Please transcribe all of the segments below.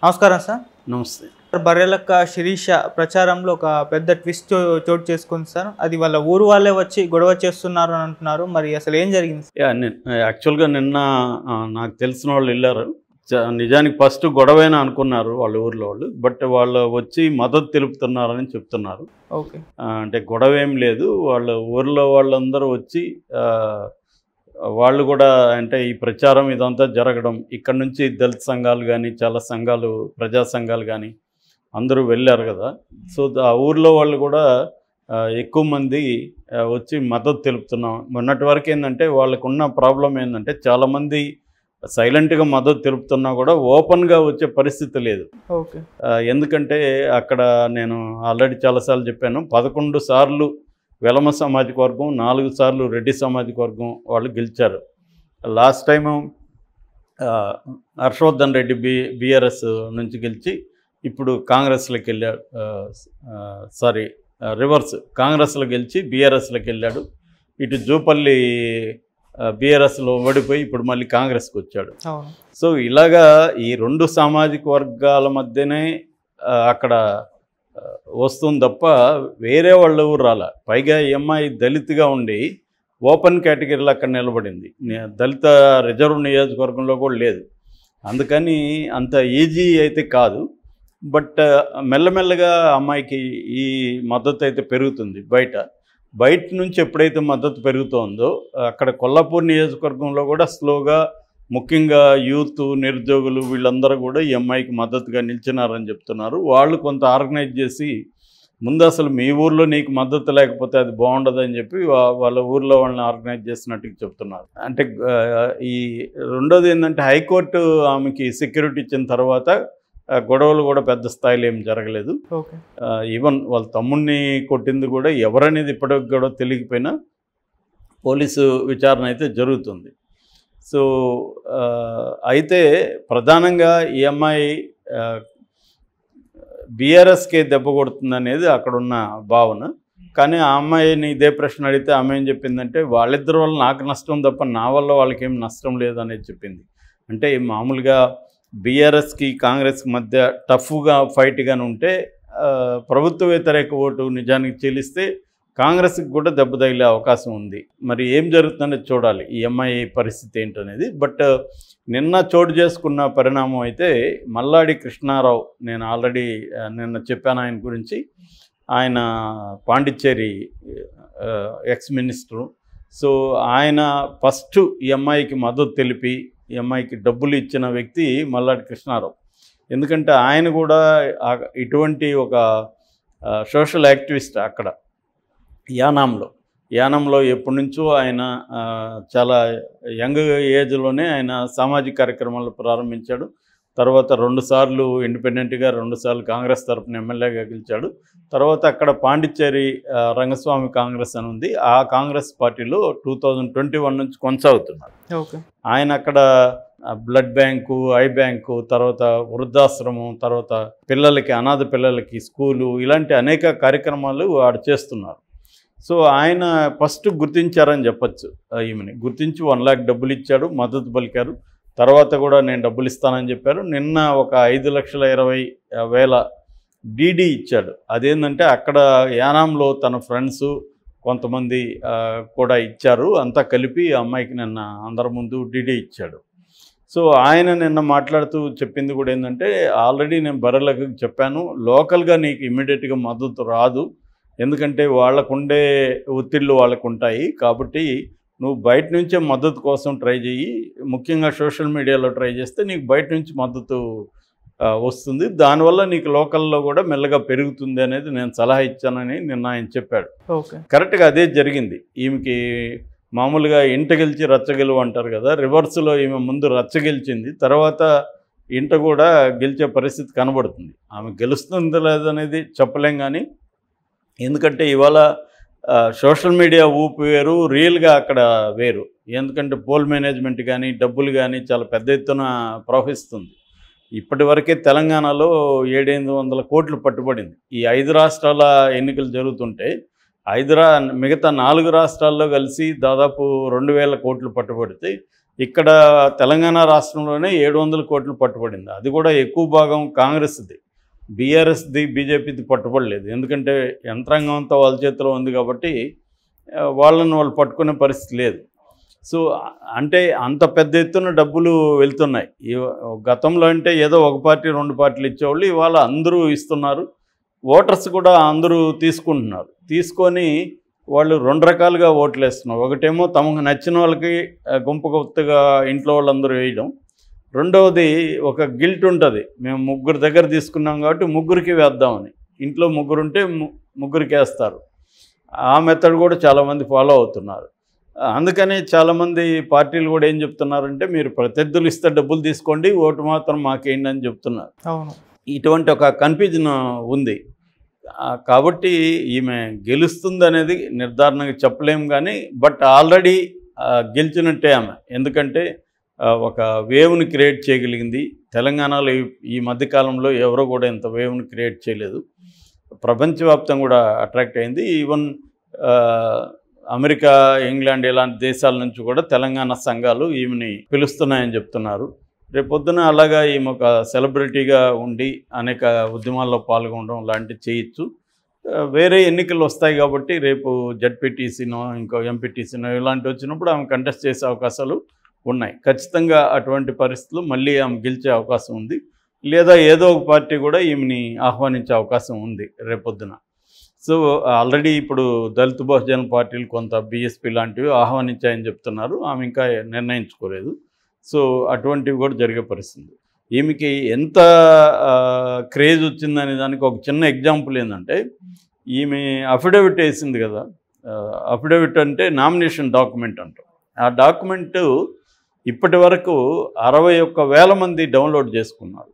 నమస్కారం సార్ నమస్తే బర్రెలక్క శిరీష ప్రచారంలో ఒక పెద్ద ట్విస్ట్ చో- చోటు చేసుకుంది సార్ అది వాళ్ళ ఊరు వాళ్ళే వచ్చి గొడవ చేస్తున్నారు అని అంటున్నారు మరి అసలు ఏం జరిగింది సార్? యా నేను యాక్చువల్గా నిన్న ఆ, నాకు తెలిసిన వాళ్ళు వెళ్ళారు చ- నిజానికి ఫస్ట్ గొడవైనా అనుకున్నారు వాళ్ళ ఊర్లో వాళ్ళు బట్ వాళ్ళు వచ్చి మద్దతు తెలుపుతున్నారని చెప్తున్నారు ఓకే ఆ, అంటే గొడవ ఏం లేదు వాళ్ళ ఊర్లో వాళ్ళందరూ వచ్చి ఆ, వాళ్ళు కూడా అంటే ఈ ప్రచారం ఇదంతా జరగడం ఇక్కడ నుంచి దళిత సంఘాలు కానీ చాలా సంఘాలు ప్రజా సంఘాలు కానీ అందరూ వెళ్ళారు కదా సో ద- ఆ ఊర్లో వాళ్ళు కూడా ఆ, ఎక్కువ మంది ఆ, వచ్చి మద్దతు తెలుపుతున్నాం మొన్నటి వరకు ఏంటంటే వాళ్ళకున్న ప్రాబ్లం ఏంటంటే చాలామంది సైలెంట్గా మద్దతు తెలుపుతున్నా కూడా ఓపెన్గా వచ్చే పరిస్థితి లేదు ఓకే ఆ, ఎందుకంటే అక్కడ నేను ఆల్రెడీ చాలాసార్లు చెప్పాను పదకొండు సార్లు వెలమ సామాజిక వర్గం నాలుగు సార్లు రెడ్డి సామాజిక వర్గం వాళ్ళు గెలిచారు లాస్ట్ టైము ఆ, హర్షవర్ధన్ రెడ్డి బి బీఆర్ఎస్ నుంచి గెలిచి ఇప్పుడు కాంగ్రెస్లోకి వెళ్ళాడు సారీ రివర్స్ కాంగ్రెస్లో గెలిచి బీఆర్ఎస్లోకి వెళ్ళాడు ఇటు జూపల్లి బీఆర్ఎస్లో ఓడిపోయి ఇప్పుడు మళ్ళీ కాంగ్రెస్కి వచ్చాడు అవును సో ఇలాగా ఈ రెండు సామాజిక వర్గాల మధ్యనే ఆ, అక్కడ ఆ, వస్తుంది తప్ప వేరే వాళ్ళ ఊరు రాల పైగా ఈ అమ్మాయి దళిత్గా ఉండి ఓపెన్ కేటగిరీలో అక్కడ నిలబడింది నే- దళిత రిజర్వ్ నియోజకవర్గంలో కూడా లేదు అందుకని అంత ఈజీ అయితే కాదు బట్ మెల్లమెల్లగా అమ్మాయికి ఈ మద్దతు అయితే పెరుగుతుంది బయట బయట నుంచి ఎప్పుడైతే మద్దతు పెరుగుతోందో అక్కడ కొల్లాపూర్ నియోజకవర్గంలో కూడా స్లోగా ముఖ్యంగా యూత్ నిరుద్యోగులు వీళ్ళందరూ కూడా ఈ అమ్మాయికి మద్దతుగా నిలిచినారని చెప్తున్నారు వాళ్ళు కొంత ఆర్గనైజ్ చేసి ముందు అసలు మీ ఊర్లో నీకు మద్దతు లేకపోతే అది బాగుండదని చెప్పి వా- వాళ్ళ ఊర్లో వాళ్ళని ఆర్గనైజ్ చేసినట్టు చెప్తున్నారు అంటే ఆ, ఈ రెండోది ఏంటంటే హైకోర్టు ఆమెకి సెక్యూరిటీ ఇచ్చిన తర్వాత ఆ, గొడవలు కూడా పెద్ద స్థాయిలో ఏం జరగలేదు ఓకే ఆ, ఈవెన్ వాళ్ళ తమ్ముడిని కొట్టింది కూడా ఎవరనేది ఇప్పటికి కూడా తెలియకపోయినా పోలీసు విచారణ అయితే జరుగుతుంది సో ఆ, అయితే ప్రధానంగా ఈ అమ్మాయి బీఆర్ఎస్కే దెబ్బ కొడుతుంది అనేది అక్కడున్న భావన కానీ ఆ అమ్మాయిని ఇదే ప్రశ్న అడిగితే ఆమె ఏం చెప్పిందంటే వాళ్ళిద్దరి వల్ల నాకు నష్టం తప్ప నా వల్ల వాళ్ళకి ఏం నష్టం లేదనేది చెప్పింది అంటే మామూలుగా బీఆర్ఎస్కి కాంగ్రెస్కి మధ్య టఫ్గా ఫైట్గానే ఉంటే ఆ, ప్రభుత్వ వ్యతిరేక ఓటు నిజానికి చెల్లిస్తే కాంగ్రెస్కి కూడా దెబ్బ తగిలే అవకాశం ఉంది మరి ఏం జరుగుతుందనేది చూడాలి ఈ అమ్మాయి పరిస్థితి ఏంటనేది బట్ నిన్న చోటు చేసుకున్న పరిణామం అయితే మల్లాడి కృష్ణారావు నేను ఆల్రెడీ ఆ, నిన్న చెప్పాను ఆయన గురించి ఆయన పాండిచ్చేరి ఆ, ఎక్స్ మినిస్టరు సో ఆయన ఫస్ట్ ఈ అమ్మాయికి మద్దతు తెలిపి ఈ అమ్మాయికి డబ్బులు ఇచ్చిన వ్యక్తి మల్లాడి కృష్ణారావు ఎందుకంటే ఆయన కూడా ఆ- ఇటువంటి ఒక ఆ, సోషల్ యాక్టివిస్ట్ అక్కడ యానాంలో యానంలో ఎప్పటి నుంచో ఆయన ఆ, చాలా యంగ్ ఏజ్లోనే ఆయన సామాజిక కార్యక్రమాలు ప్రారంభించాడు తర్వాత రెండుసార్లు ఇండిపెండెంట్గా రెండుసార్లు కాంగ్రెస్ తరపున ఎమ్మెల్యేగా గెలిచాడు తర్వాత అక్కడ పాండిచ్చేరి ఆ, రంగస్వామి కాంగ్రెస్ అని ఉంది ఆ కాంగ్రెస్ పార్టీలో టూ థౌజండ్ ట్వంటీ వన్ నుంచి కొనసాగుతున్నారు ఓకే ఆయన అక్కడ ఆ, బ్లడ్ బ్యాంకు ఐ బ్యాంకు తర్వాత వృద్ధాశ్రమం తర్వాత పిల్లలకి అనాథ పిల్లలకి స్కూలు ఇలాంటి అనేక కార్యక్రమాలు వాడు చేస్తున్నారు సో ఆయన ఫస్ట్ గుర్తించారని చెప్పొచ్చు ఆ, ఈమెని గుర్తించి వన్ లాక్ డబ్బులు ఇచ్చాడు మద్దతు పలికారు తర్వాత కూడా నేను డబ్బులు ఇస్తానని చెప్పారు నిన్న ఒక ఐదు లక్షల ఇరవై వేల డీడీ ఇచ్చాడు అదేంటంటే అక్కడ యానాంలో తన ఫ్రెండ్స్ కొంతమంది ఆ, కూడా ఇచ్చారు అంతా కలిపి ఆ అమ్మాయికి నిన్న అందరి ముందు డీడీ ఇచ్చాడు సో ఆయన నిన్న మాట్లాడుతూ చెప్పింది కూడా ఏంటంటే ఆల్రెడీ నేను బర్రెలకు చెప్పాను లోకల్గా నీకు ఇమ్మీడియట్గా మద్దతు రాదు ఎందుకంటే వాళ్ళకుండే ఒత్తిళ్ళు వాళ్ళకు ఉంటాయి కాబట్టి నువ్వు బయట నుంచే మద్దతు కోసం ట్రై చేయి ముఖ్యంగా సోషల్ మీడియాలో ట్రై చేస్తే నీకు బయట నుంచి మద్దతు ఆ, వస్తుంది దానివల్ల నీకు లోకల్లో కూడా మెల్లగా పెరుగుతుంది అనేది నేను సలహా ఇచ్చానని నిన్న ఆయన చెప్పాడు ఓకే కరెక్ట్గా అదే జరిగింది ఈమెకి మామూలుగా ఇంట గెలిచి రచ్చగెలువు అంటారు కదా రివర్స్లో ఈమె ముందు రచ్చ గెలిచింది తర్వాత ఇంట కూడా గెలిచే పరిస్థితి కనబడుతుంది ఆమె గెలుస్తుందో లేదనేది చెప్పలేం కానీ ఎందుకంటే ఇవాళ ఆ, సోషల్ మీడియా ఊపు వేరు రియల్గా అక్కడ వేరు ఎందుకంటే పోల్ మేనేజ్మెంట్ కానీ డబ్బులు కానీ చాలా పెద్ద ఎత్తున ప్రవహిస్తుంది ఇప్పటి వరకే తెలంగాణలో ఏడెనిమిది వందల కోట్లు పట్టుబడింది ఈ ఐదు రాష్ట్రాల ఎన్నికలు జరుగుతుంటే ఐదు రా మిగతా నాలుగు రాష్ట్రాల్లో కలిసి దాదాపు రెండు వేల కోట్లు పట్టుబడితే ఇక్కడ తెలంగాణ రాష్ట్రంలోనే ఏడు వందల కోట్లు పట్టుబడింది అది కూడా ఎక్కువ భాగం కాంగ్రెస్ది బీఆర్ఎస్ది బీజేపీది పట్టుబడలేదు ఎందుకంటే యంత్రాంగం అంతా వాళ్ళ చేతిలో ఉంది కాబట్టి ఆ, వాళ్ళని వాళ్ళు పట్టుకునే పరిస్థితి లేదు సో అంటే అంత పెద్ద ఎత్తున డబ్బులు వెళ్తున్నాయి ఈ- గతంలో అంటే ఏదో ఒక పార్టీ రెండు పార్టీలు ఇచ్చేవాళ్ళు ఇవాళ అందరూ ఇస్తున్నారు ఓటర్స్ కూడా అందరూ తీసుకుంటున్నారు తీసుకొని వాళ్ళు రెండు రకాలుగా ఓట్లు వేస్తున్నారు ఒకటేమో తమకు నచ్చిన వాళ్ళకి ఆ, గుంపు గుర్తుగా ఇంట్లో వాళ్ళందరూ వేయడం రెండవది ఒక గిల్ట్ ఉంటుంది మేము ముగ్గురు దగ్గర తీసుకున్నాం కాబట్టి ముగ్గురికి వేద్దామని ఇంట్లో ముగ్గురు ఉంటే ము- ముగ్గురికి వేస్తారు ఆ మెథడ్ కూడా చాలామంది ఫాలో అవుతున్నారు అందుకని చాలామంది పార్టీలు కూడా ఏం చెప్తున్నారంటే మీరు ప్రత్యర్థులు ఇస్తే డబ్బులు తీసుకోండి ఓటు మాత్రం మాకేంటి అని చెప్తున్నారు అవును ఇటువంటి ఒక కన్ఫ్యూజన్ ఉంది ఆ, కాబట్టి ఈమె గెలుస్తుంది అనేది నిర్ధారణగా చెప్పలేం కానీ బట్ ఆల్రెడీ గెలిచినట్టే ఆమె ఎందుకంటే ఆ, ఒక వేవ్ని క్రియేట్ చేయగలిగింది తెలంగాణలో ఈ- ఈ మధ్యకాలంలో ఎవరో కూడా ఇంత వేవ్ని క్రియేట్ చేయలేదు ప్రపంచవ్యాప్తంగా కూడా అట్రాక్ట్ అయింది ఈవెన్ ఆ, అమెరికా ఇంగ్లాండ్ ఇలాంటి దేశాల నుంచి కూడా తెలంగాణ సంఘాలు ఈమెని పిలుస్తున్నాయని చెప్తున్నారు రేపొద్దున అలాగా ఈమె ఒక సెలబ్రిటీగా ఉండి అనేక ఉద్యమాల్లో పాల్గొనడం లాంటివి చేయొచ్చు ఆ, వేరే ఎన్నికలు వస్తాయి కాబట్టి రేపు జడ్పీటీసీనో ఇంకో ఎంపీటీసీనో ఇలాంటివి వచ్చినప్పుడు ఆమె కంటెస్ట్ చేసే అవకాశాలు ఉన్నాయి ఖచ్చితంగా అటువంటి పరిస్థితులు మళ్ళీ ఆమె గెలిచే అవకాశం ఉంది లేదా ఏదో ఒక పార్టీ కూడా ఈమెని ఆహ్వానించే అవకాశం ఉంది రేపొద్దున సో ఆల్రెడీ ఇప్పుడు దళిత బహుజన పార్టీలు కొంత బీఎస్పీ లాంటివి ఆహ్వానించాయని చెప్తున్నారు ఆమె ఇంకా నిర్ణయించుకోలేదు సో అటువంటివి కూడా జరిగే పరిస్థితి ఈమెకి ఎంత క్రేజ్ వచ్చిందనే దానికి ఒక చిన్న ఎగ్జాంపుల్ ఏంటంటే ఈమె అఫిడవిట్ వేసింది కదా అఫిడవిట్ అంటే నామినేషన్ డాక్యుమెంట్ అంటాం ఆ డాక్యుమెంట్ ఇప్పటి వరకు అరవై ఒక్క వేల మంది డౌన్లోడ్ చేసుకున్నారు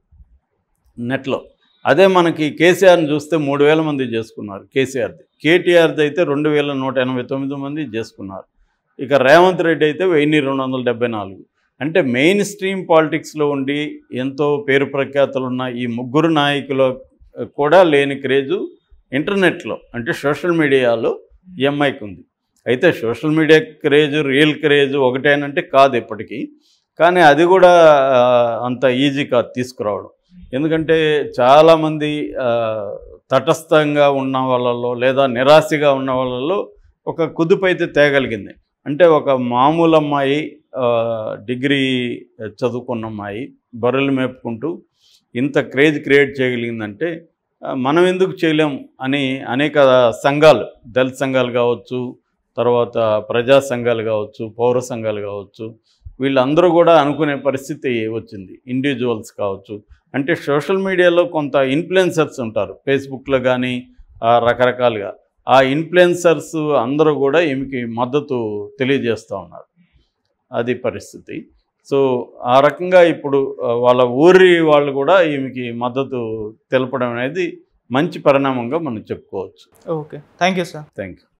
నెట్లో అదే మనకి కేసీఆర్ని చూస్తే మూడు వేల మంది చేసుకున్నారు కేసీఆర్ది కేటీఆర్ది అయితే రెండు వేల నూట ఎనభై తొమ్మిది మంది చేసుకున్నారు ఇక రేవంత్ రెడ్డి అయితే వెయ్యి రెండు వందల డెబ్బై నాలుగు అంటే మెయిన్ స్ట్రీమ్ పాలిటిక్స్లో ఉండి ఎంతో పేరు ప్రఖ్యాతులు ఉన్న ఈ ముగ్గురు నాయకులు కూడా లేని క్రేజు ఇంటర్నెట్లో అంటే సోషల్ మీడియాలో ఈ అమ్మాయికి ఉంది అయితే social media craze real craze ఒకటేనంటే కాదు ఇప్పటికీ కానీ అది కూడా ఆ, అంత ఈజీ కాదు తీసుకురావడం ఎందుకంటే చాలామంది ఆ, తటస్థంగా ఉన్న వాళ్ళలో లేదా నిరాశగా ఉన్న వాళ్ళలో ఒక కుదుపు అయితే తేగలిగింది అంటే ఒక మామూలు అమ్మాయి ఆ, డిగ్రీ చదువుకున్న అమ్మాయి బర్రెలు మేపుకుంటూ ఇంత క్రేజ్ క్రియేట్ చేయగలిగిందంటే ఆ, మనం ఎందుకు చేయలేం అని అనేక సంఘాలు దళిత సంఘాలు కావచ్చు తర్వాత ప్రజా సంఘాలు కావచ్చు పౌర సంఘాలు కావచ్చు వీళ్ళందరూ కూడా అనుకునే పరిస్థితి వచ్చింది ఇండివిజువల్స్ కావచ్చు అంటే సోషల్ మీడియాలో కొంత ఇన్ఫ్లుయెన్సర్స్ ఉంటారు ఫేస్బుక్లో కానీ రకరకాలుగా ఆ ఇన్ఫ్లుయెన్సర్స్ అందరూ కూడా ఈమెకి మద్దతు తెలియజేస్తూ ఉన్నారు అది పరిస్థితి సో ఆ రకంగా ఇప్పుడు ఆ, వాళ్ళ ఊరి వాళ్ళు కూడా ఈమెకి మద్దతు తెలపడం అనేది మంచి పరిణామంగా మనం చెప్పుకోవచ్చు okay thank you sir thank you